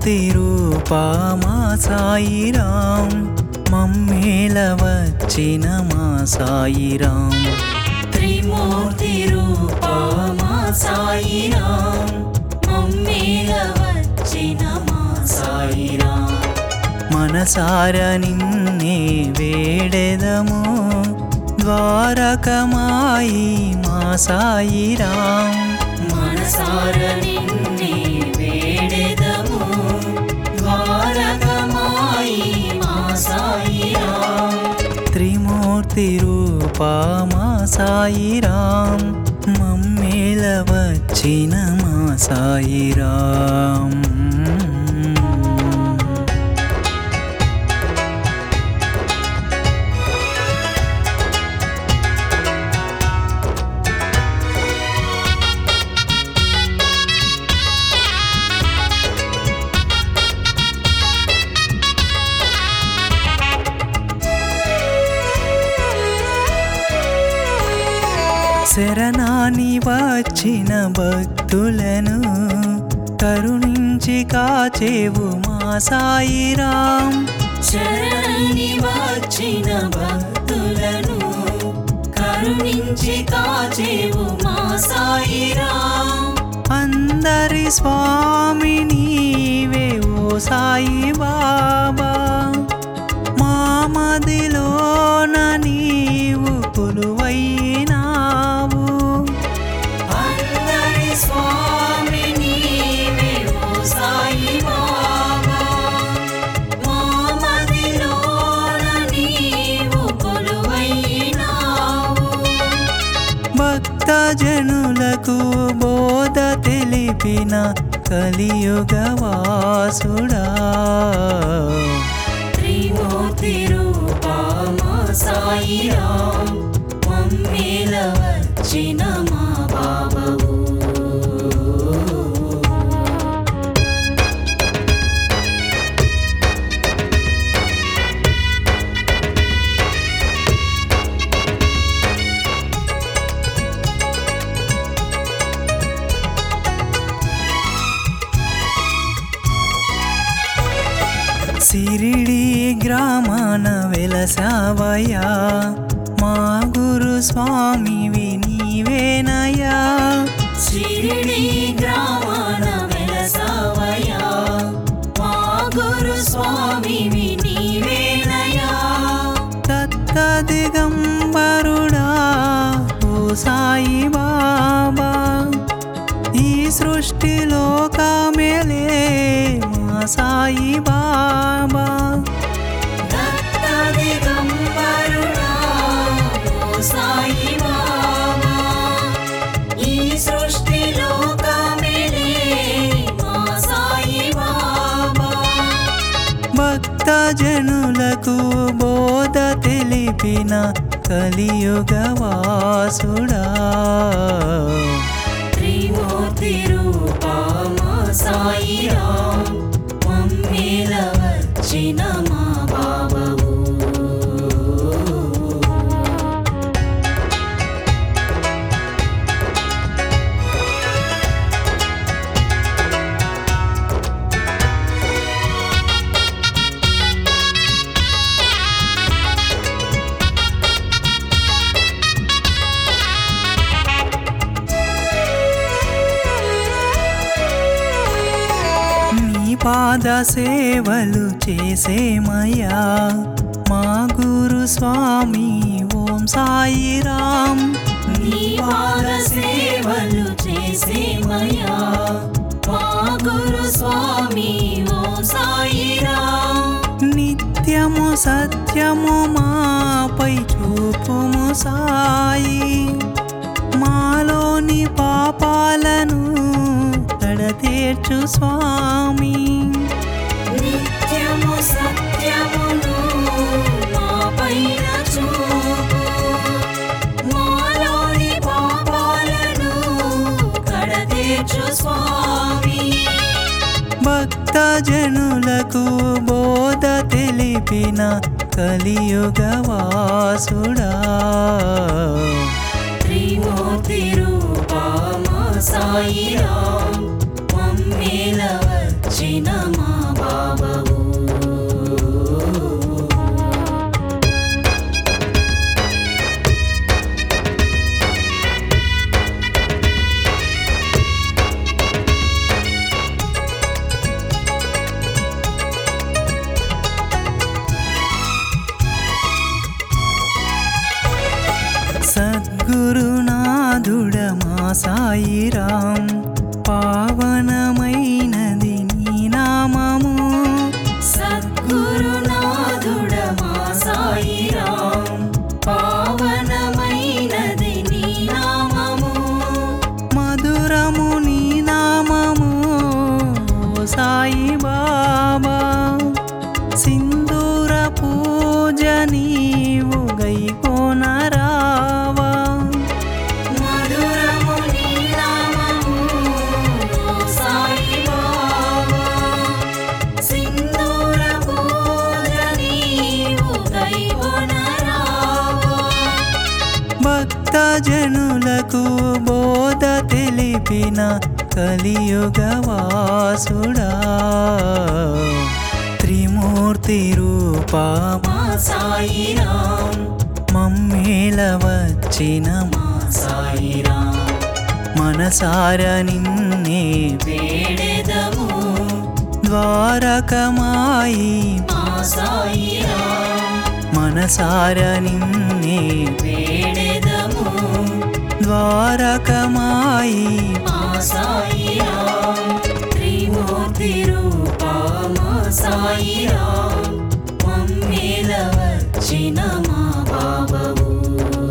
త్రిమూర్తి రూపా మా సాయిరాం మమ్మేల వచ్చిన మా సాయిరాం త్రిమూర్తి రూపా మా సాయిరాం మమ్మేల వచ్చిన మా సాయిరాం మనసార నిన్నే వేడెదము ద్వారకమాయి మా సాయిరాం మనసార నిన్నే వేడెదము ద్వారకమాయి మా సాయిరాం త్రిమూర్తి రూపా మా సాయిరాం మమ్మేల వచ్చిన మా సాయిరాం శరణాని వచ్చిన భక్తులను కరుణించి కాచేవు మా సాయిరాం శరణి వచ్చిన భక్తులను కరుణించి కాచేవు మా సాయిరాం అందరి స్వామి నీవే ఓ సాయి బాబా మా మదిలోన నీవు కొలువైనావు అందరి స్వామి నీవే ఓ సాయి బాబా మా మదిలోన నీవు కొలువైనావు భక్త జనులకు బోధ తెలిపిన కలియుగ వాసుడా త్రిమూర్తి రూపా మా సాయిరాం మమ్మేల వచ్చిన మా బాబవు సిరిడి గ్రామాన వెలసావయ్యా మా గురు స్వామివి నీవేనయ్యా షిరిడి గ్రామాన వెలసావయ్యా మా గురు స్వామివి నీవేనయా దత్త దిగంబరుడా ఓ సాయి బాబా ఈ సృష్టిలో కామెలే మా సాయి బాబా దత్త దిగంబరుడా ఓ సాయి బాబా ఈ సృష్టిలో కామెలే మా సాయి బాబా భక్త జనులకు బోధ తెలిపిన కలియుగ వాసుడా త్రిమూర్తి రూపా మా సాయిరాం మమ్మేల వచ్చిన మా బాబవు నీ పాద సేవలు చేసేమయ్యా మా గురు స్వామి ఓం సాయిరాం నీ పాద సేవలు చేసేమయ్యా మా గురు స్వామి ఓ సాయిరాం నిత్యము సత్యము మాపై చూపుము సాయి మాలోని పాపాలను తడతీర్చు స్వామి నిత్యము సత్యమును మా పైన చూపు మాలోని పాపాలను కడతీర్చు స్వామి భక్త జనులకు బోధ తెలిపిన కలియుగ వాసుడా త్రిమూర్తి రూపా మా సాయిరాం మమ్మేల వచ్చిన మా సాయిరాం పావనమైనది నీ నామము సద్గురునాథుడ మా సాయిరాం పావనమైనది నీ నామము మధురము నీ నామము ఓ సాయి బాబా సింధూర పూజ నీవు గైకోనరావా మధురము నీ నామము ఓ సాయి బాబా సింధూర పూజ నీవు కైకొనరావా భక్తజనులకు బోధ తెలిపిన కలియుగ వాసుడా త్రిమూర్తి రూపా మా సాయిరాం మమ్మేల వచ్చిన మా సాయిరాం మనసార నిన్నే వేడెదము ద్వారకమాయి మా సాయిరాం మనసార నిన్నే వేడెదము ద్వారకమాయి మా సాయిరాం త్రిమూర్తి రూపా మా సాయిరాం మమ్మేల వచ్చిన మా బాబవు